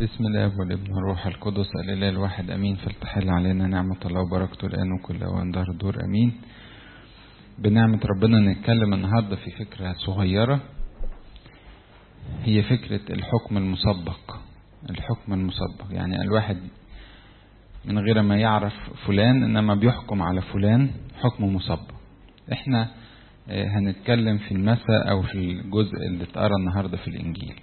بسم الله والابن والروح القدس الإله الواحد أمين فلتحل علينا نعمة الله وبركته الآن وكل أوان دهر دور أمين بنعمة ربنا نتكلم النهاردة في فكرة صغيرة هي فكرة الحكم المسبق الحكم المسبق يعني الواحد من غير ما يعرف فلان إنما بيحكم على فلان حكم مسبق احنا هنتكلم في المساء أو في الجزء اللي اتقرا النهاردة في الإنجيل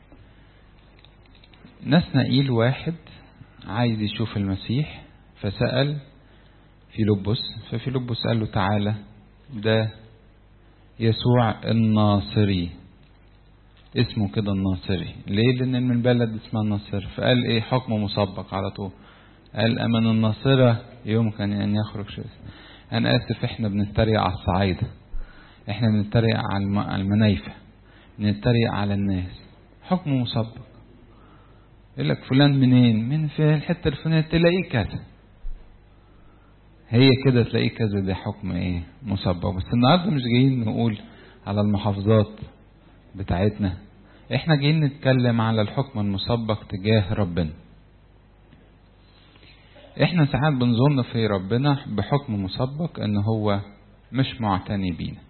نسنائيل واحد عايز يشوف المسيح فسأل فيلبس ففيلبس قال له تعالى ده يسوع الناصري اسمه كده الناصري ليه لان من بلد اسمها الناصر فقال ايه حكم مسبق على طول قال امن الناصرة يمكن ان يخرج شيء انا اسف احنا بنتريق على الصعايدة احنا بنتريق على المنايفة بنتريق على الناس حكم مسبق يقول لك فلان منين من في الحتة الفلانية تلاقيه كذا هي كده تلاقيه كذا ده حكم ايه مسبق بس النهارده مش جايين نقول على المحافظات بتاعتنا احنا جايين نتكلم على الحكم المسبق تجاه ربنا احنا ساعات بنظن في ربنا بحكم مسبق ان هو مش معتني بينا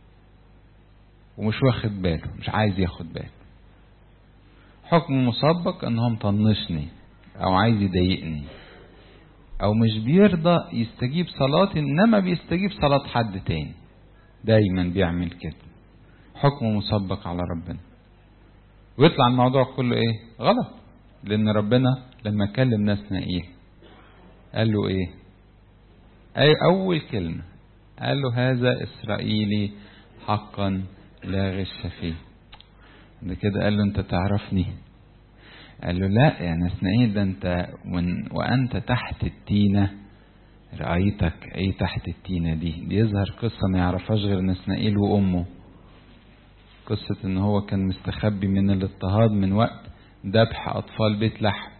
ومش واخد باله مش عايز ياخد باله حكم مسبق ان هو مطنشني او عايز يضايقني او مش بيرضى يستجيب صلاتي انما بيستجيب صلاة حد تاني دايما بيعمل كده حكم مسبق على ربنا ويطلع الموضوع كله ايه غلط لان ربنا لما كلم ناسنا ايه قال له ايه اي اول كلمة قال له هذا اسرائيلي حقا لا غش فيه ده كده قال له انت تعرفني قال له لا يا نسنائيل ده انت وانت تحت التينة رأيتك ايه تحت التينة دي دي يظهر قصة ما يعرفهاش غير نسنائيل وامه قصة ان هو كان مستخبي من الاضطهاد من وقت ذبح اطفال بيت لحم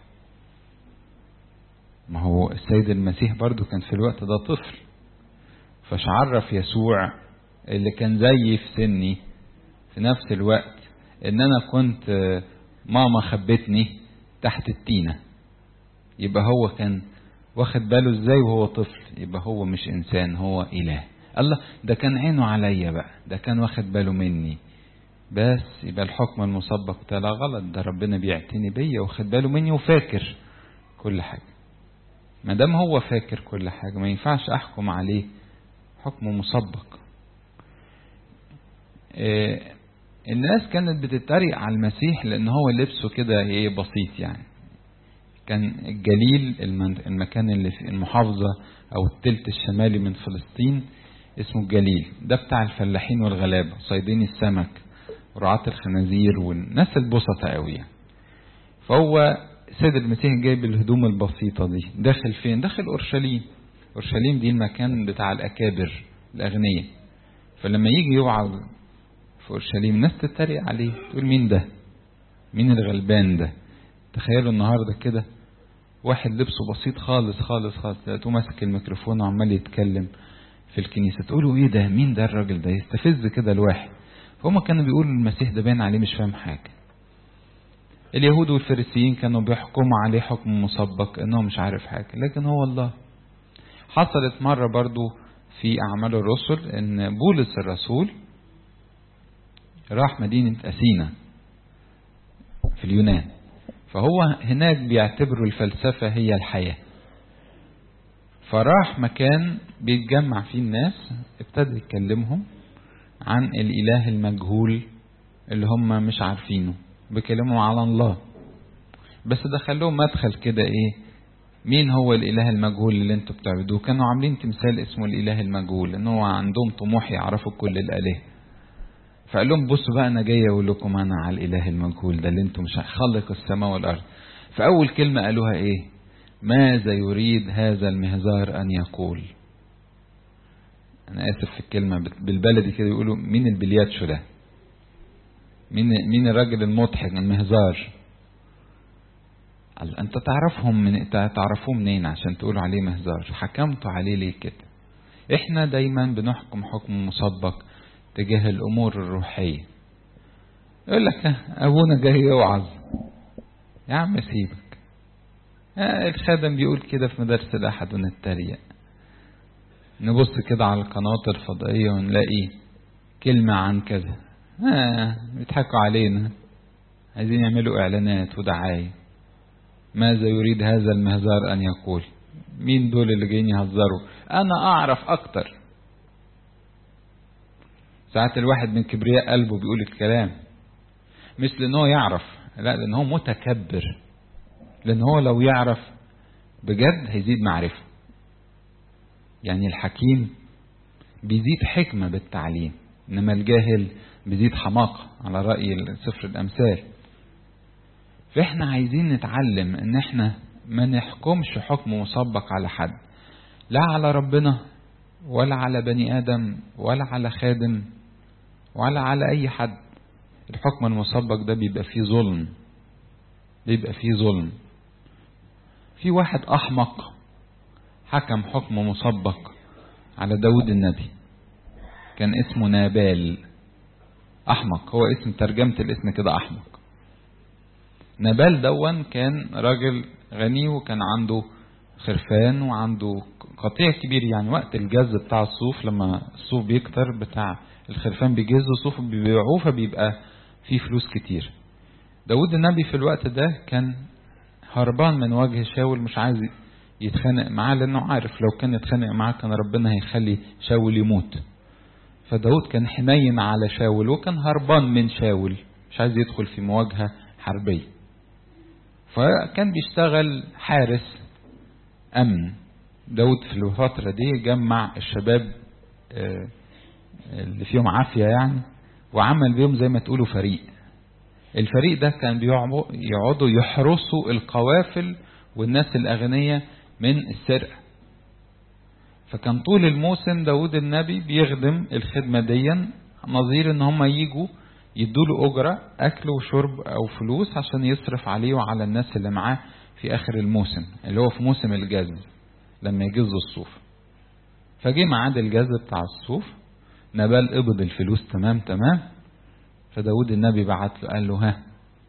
ما هو السيد المسيح برضو كان في الوقت ده طفل فش عرف يسوع اللي كان زيي في سني في نفس الوقت ان انا كنت ماما خبتني تحت التينة يبقى هو كان واخد باله ازاي وهو طفل يبقى هو مش انسان هو اله الله ده كان عينه عليا بقى ده كان واخد باله مني بس يبقى الحكم المسبق ده لا غلط ده ربنا بيعتني بيا واخد باله مني وفاكر كل حاجة ما دام هو فاكر كل حاجة ما ينفعش احكم عليه حكم مسبق إيه الناس كانت بتتريق على المسيح لان هو لبسه كده ايه بسيط يعني كان الجليل المكان اللي في المحافظة او التلت الشمالي من فلسطين اسمه الجليل ده بتاع الفلاحين والغلابة صيدين السمك ورعاة الخنازير والناس البسطة قوي يعني. فهو سيد المسيح جايب الهدوم البسيطة دي داخل فين داخل اورشليم اورشليم دي المكان بتاع الاكابر الاغنياء فلما يجي يوعظ في اورشليم الناس تتريق عليه تقول مين ده مين الغلبان ده تخيلوا النهارده كده واحد لبسه بسيط خالص خالص خالص تلاقيه ماسك الميكروفون وعمال يتكلم في الكنيسة تقولوا ايه ده مين ده الراجل ده يستفز كده الواحد فهم كانوا بيقولوا المسيح ده باين عليه مش فاهم حاجة اليهود والفريسيين كانوا بيحكموا عليه حكم مسبق انه مش عارف حاجة لكن هو الله حصلت مرة برضو في أعمال الرسل ان بولس الرسول راح مدينة أثينا في اليونان فهو هناك بيعتبروا الفلسفة هي الحياة فراح مكان بيتجمع فيه الناس ابتدى يكلمهم عن الإله المجهول اللي هم مش عارفينه بيكلمهم على الله بس دخلهم مدخل كده ايه مين هو الإله المجهول اللي انتوا بتعبدوه كانوا عاملين تمثال اسمه الإله المجهول ان هو عندهم طموح يعرفوا كل الآلهة فقال لهم بصوا بقى انا جاي اقول لكم انا على الاله المجهول ده اللي انتم مش خلق السماء والارض فاول كلمه قالوها ايه ماذا يريد هذا المهزار ان يقول انا اسف في الكلمه بالبلدي كده يقولوا مين البلياتشو ده مين مين الراجل المضحك المهزار انت تعرفهم من تعرفوه منين عشان تقولوا عليه مهزار حكمتوا عليه ليه كده احنا دايما بنحكم حكم مسبق تجاه الأمور الروحية يقول لك أبونا جاي يوعظ يا عم سيبك آه الخادم بيقول كده في مدارس الأحد ونتريق نبص كده على القنوات الفضائية ونلاقي كلمة عن كذا آه بيضحكوا علينا عايزين يعملوا إعلانات ودعاية ماذا يريد هذا المهزار أن يقول مين دول اللي جايين يهزروا أنا أعرف أكتر ساعات الواحد من كبرياء قلبه بيقول الكلام مش لأن هو يعرف لا لأن هو متكبر لأن هو لو يعرف بجد هيزيد معرفة يعني الحكيم بيزيد حكمة بالتعليم إنما الجاهل بيزيد حماقة على رأي سفر الأمثال فإحنا عايزين نتعلم إن إحنا ما نحكمش حكم مسبق على حد لا على ربنا ولا على بني آدم ولا على خادم ولا على أي حد الحكم المسبق ده بيبقى فيه ظلم بيبقى فيه ظلم في واحد أحمق حكم حكم مسبق على داود النبي كان اسمه نابال أحمق هو اسم ترجمة الاسم كده أحمق نابال دون كان راجل غني وكان عنده خرفان وعنده قطيع كبير يعني وقت الجز بتاع الصوف لما الصوف بيكتر بتاع الخرفان بيجزوا صوف بيبيعوه فبيبقى فيه فلوس كتير داود النبي في الوقت ده كان هربان من وجه شاول مش عايز يتخانق معاه لانه عارف لو كان يتخانق معاه كان ربنا هيخلي شاول يموت فداود كان حنين على شاول وكان هربان من شاول مش عايز يدخل في مواجهة حربية فكان بيشتغل حارس أمن داود في الفترة دي جمع الشباب اللي فيهم عافية يعني وعمل بيهم زي ما تقولوا فريق الفريق ده كان بيقعدوا يحرسوا القوافل والناس الأغنياء من السرقة فكان طول الموسم داود النبي بيخدم الخدمة ديا نظير ان هم يجوا يدوله أجرة أكل وشرب أو فلوس عشان يصرف عليه وعلى الناس اللي معاه في آخر الموسم اللي هو في موسم الجز لما يجزوا الصوف فجه ميعاد الجز بتاع الصوف نبال قبض الفلوس تمام تمام فداود النبي بعت له قال له ها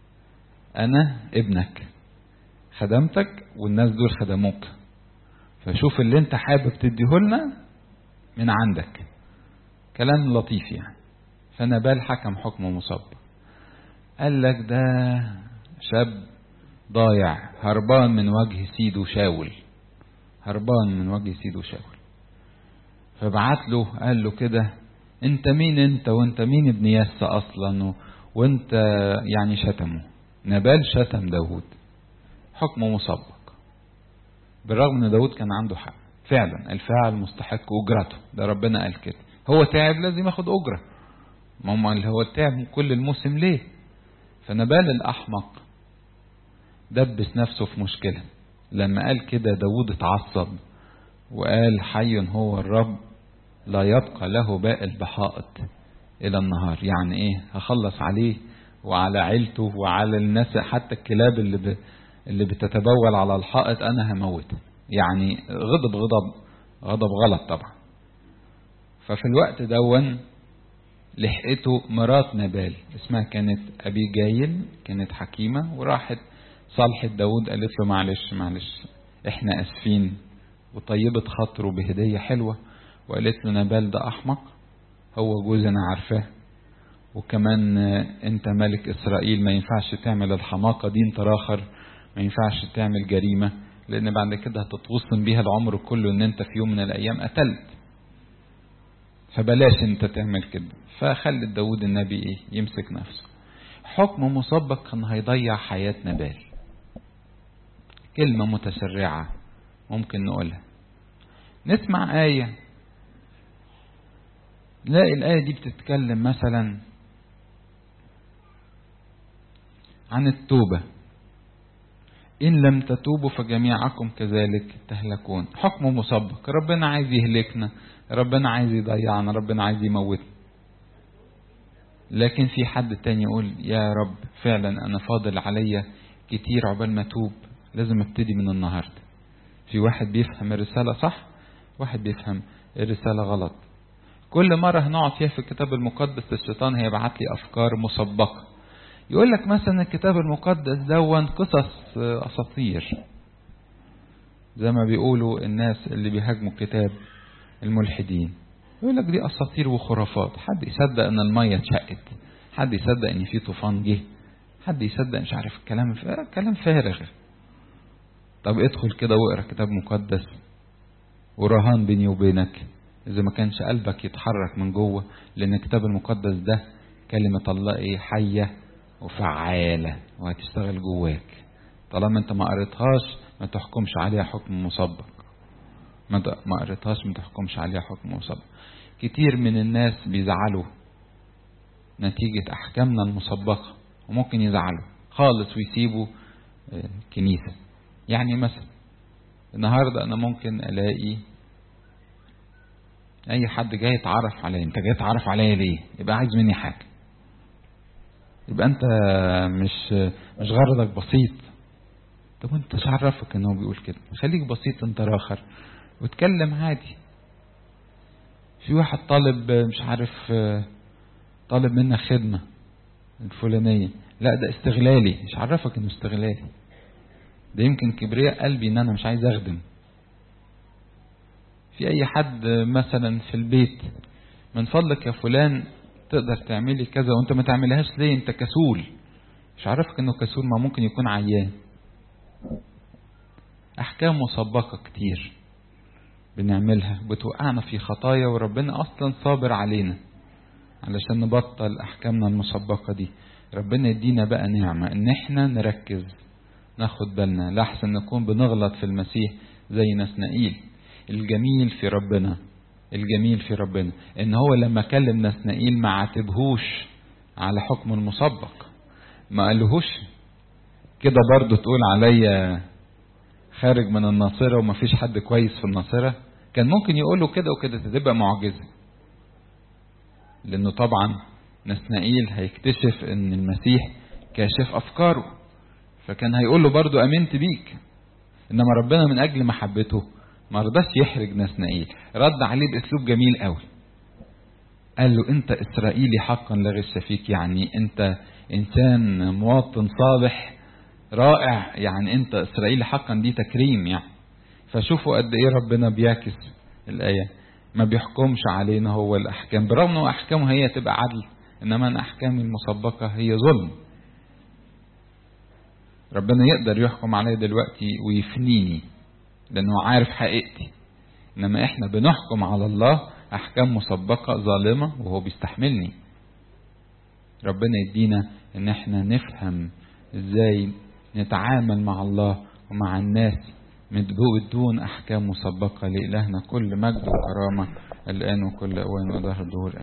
أنا ابنك خدمتك والناس دول خدموك فشوف اللي انت حابب تديهولنا من عندك كلام لطيف يعني فنبال حكم حكم مصب قال لك ده شاب ضايع هربان من وجه سيده شاول هربان من وجه سيده شاول فبعت له قال له كده انت مين انت وانت مين ابن يس اصلا و... وانت يعني شتمه نبال شتم داود حكم مسبق بالرغم ان داود كان عنده حق فعلا الفاعل مستحق اجرته ده ربنا قال كده هو تعب لازم ياخد اجره ما اللي هو تعب كل الموسم ليه فنبال الاحمق دبس نفسه في مشكله لما قال كده داود اتعصب وقال حي هو الرب لا يبقى له باقي بحائط الى النهار يعني ايه هخلص عليه وعلى عيلته وعلى الناس حتى الكلاب اللي ب... اللي بتتبول على الحائط انا هموته يعني غضب غضب غضب غلط طبعا ففي الوقت دون لحقته مرات نبال اسمها كانت ابي جايل كانت حكيمه وراحت صالحت داود قالت له معلش معلش احنا اسفين وطيبت خاطره بهديه حلوه وقالت له نبال ده احمق هو جوز انا عارفاه وكمان انت ملك اسرائيل ما ينفعش تعمل الحماقه دي انت راخر ما ينفعش تعمل جريمه لان بعد كده هتتوصم بيها العمر كله ان انت في يوم من الايام قتلت فبلاش انت تعمل كده فخلت داود النبي ايه يمسك نفسه حكم مسبق كان هيضيع حياة نبال كلمة متسرعة ممكن نقولها نسمع آية نلاقي الآية دي بتتكلم مثلا عن التوبة إن لم تتوبوا فجميعكم كذلك تهلكون حكم مسبق ربنا عايز يهلكنا ربنا عايز يضيعنا ربنا عايز يموتنا لكن في حد تاني يقول يا رب فعلا أنا فاضل عليا كتير عقبال ما أتوب لازم ابتدي من النهاردة في واحد بيفهم الرسالة صح واحد بيفهم الرسالة غلط كل مرة هنقعد فيها في الكتاب المقدس الشيطان هيبعت لي أفكار مسبقة يقول لك مثلا الكتاب المقدس دون قصص أساطير زي ما بيقولوا الناس اللي بيهاجموا الكتاب الملحدين يقول لك دي اساطير وخرافات حد يصدق ان الميه اتشقت حد يصدق ان في طوفان جه حد يصدق مش عارف الكلام كلام فارغ طب ادخل كده واقرا كتاب مقدس ورهان بيني وبينك اذا ما كانش قلبك يتحرك من جوه لان الكتاب المقدس ده كلمة الله ايه حية وفعالة وهتشتغل جواك طالما انت ما قريتهاش ما تحكمش عليها حكم مسبق ما قريتهاش ما تحكمش عليها حكم مسبق كتير من الناس بيزعلوا نتيجة أحكامنا المسبقة وممكن يزعلوا خالص ويسيبوا كنيسة يعني مثلا النهاردة أنا ممكن ألاقي أي حد جاي يتعرف عليا أنت جاي يتعرف عليا ليه؟ يبقى عايز مني حاجة يبقى أنت مش مش غرضك بسيط طب أنت مش عرفك إن هو بيقول كده خليك بسيط أنت راخر واتكلم عادي في واحد طالب مش عارف طالب منك خدمة الفلانية لا ده استغلالي مش عرفك انه استغلالي ده يمكن كبرياء قلبي ان انا مش عايز اخدم في اي حد مثلا في البيت من فضلك يا فلان تقدر تعملي كذا وانت ما تعملهاش ليه انت كسول مش عارفك انه كسول ما ممكن يكون عيان احكام مسبقة كتير بنعملها بتوقعنا في خطايا وربنا اصلا صابر علينا علشان نبطل احكامنا المسبقة دي ربنا يدينا بقى نعمة ان احنا نركز ناخد بالنا لحسن نكون بنغلط في المسيح زي نسنائيل الجميل في ربنا الجميل في ربنا ان هو لما كلم نسنائيل ما عاتبهوش على حكم المسبق ما قالهوش كده برضو تقول عليا خارج من الناصرة وما فيش حد كويس في الناصرة كان ممكن يقوله كده وكده تبقى معجزة لانه طبعا نسنائيل هيكتشف ان المسيح كاشف افكاره فكان هيقول له برضو امنت بيك انما ربنا من اجل محبته ما رضاش يحرج نسنائيل رد عليه باسلوب جميل قوي قال له انت اسرائيلي حقا لا غش فيك يعني انت انسان مواطن صالح رائع يعني انت اسرائيلي حقا دي تكريم يعني فشوفوا قد ايه ربنا بيعكس الايه ما بيحكمش علينا هو الاحكام برغم ان احكامه هي تبقى عدل انما انا احكامي المسبقه هي ظلم ربنا يقدر يحكم عليا دلوقتي ويفنيني لانه عارف حقيقتي انما احنا بنحكم على الله احكام مسبقه ظالمه وهو بيستحملني ربنا يدينا ان احنا نفهم ازاي نتعامل مع الله ومع الناس بدون احكام مسبقه لالهنا كل مجد وكرامه الان وكل اوان وظهر الدهور